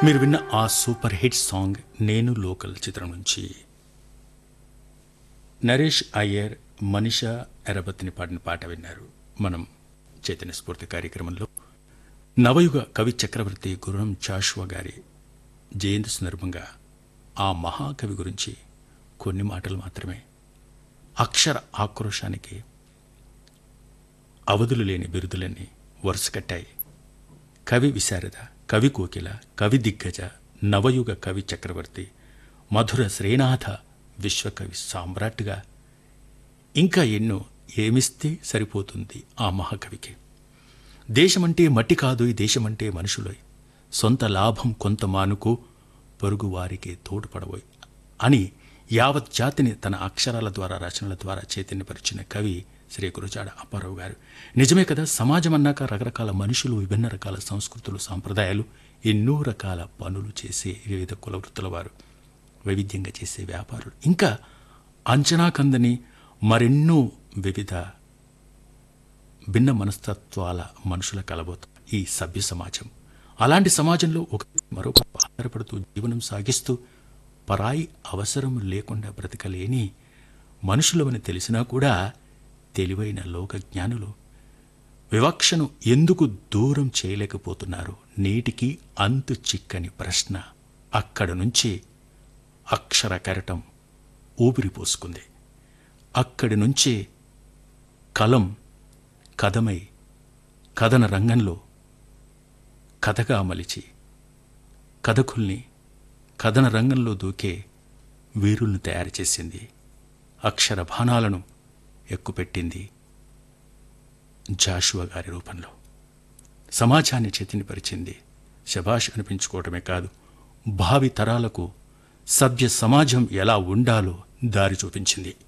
మీరు విన్న ఆ super hit song Nenu Local చిత్రం నుంచి నరేష్ అయ్యర్ మనిషా ఎరబత్తిని పాడిన పాట విన్నారు మనం చైతన్య స్ఫూర్తి కార్యక్రమంలో నవయుగ కవి చక్రవర్తి గుర్రం చాషువా గారి జయంతి సందర్భంగా ఆ మహాకవి గురించి కొన్ని మాటలు మాత్రమే అక్షర ఆక్రోశానికి అవధులు లేని బిరుదులన్నీ వరుస కట్టాయి కవి విశారద కవి కోకిల కవి దిగ్గజ నవయుగ కవి చక్రవర్తి మధుర శ్రీనాథ విశ్వకవి సామ్రాట్గా ఇంకా ఎన్నో ఏమిస్తే సరిపోతుంది ఆ మహాకవికి దేశమంటే మట్టి కాదు ఈ దేశమంటే మనుషులోయ్ సొంత లాభం కొంత మానుకు పొరుగు వారికి తోడ్పడబోయ్ అని యావత్ జాతిని తన అక్షరాల ద్వారా రచనల ద్వారా చైతన్యపరిచిన కవి శ్రీ గురుజాడ అప్పారావు గారు నిజమే కదా సమాజం అన్నాక రకరకాల మనుషులు విభిన్న రకాల సంస్కృతులు సాంప్రదాయాలు ఎన్నో రకాల పనులు చేసే వివిధ కుల వృత్తుల వారు వైవిధ్యంగా చేసే వ్యాపారులు ఇంకా అంచనా కందని మరెన్నో వివిధ భిన్న మనస్తత్వాల మనుషుల కలబోత ఈ సభ్య సమాజం అలాంటి సమాజంలో ఒక మరొక ఆధారపడుతూ జీవనం సాగిస్తూ పరాయి అవసరం లేకుండా బ్రతకలేని మనుషులమని తెలిసినా కూడా తెలివైన లోక జ్ఞానులు వివక్షను ఎందుకు దూరం చేయలేకపోతున్నారు నేటికి అంతు చిక్కని ప్రశ్న అక్కడ నుంచి అక్షర కెరటం ఊపిరి పోసుకుంది అక్కడి నుంచే కలం కథమై కథన రంగంలో కథగా మలిచి కథకుల్ని కథన రంగంలో దూకే వీరుల్ని తయారు చేసింది అక్షర బాణాలను ఎక్కుపెట్టింది జాషువా గారి రూపంలో సమాజాన్ని చైతన్యపరిచింది శభాష్ అనిపించుకోవటమే కాదు భావి తరాలకు సభ్య సమాజం ఎలా ఉండాలో దారి చూపించింది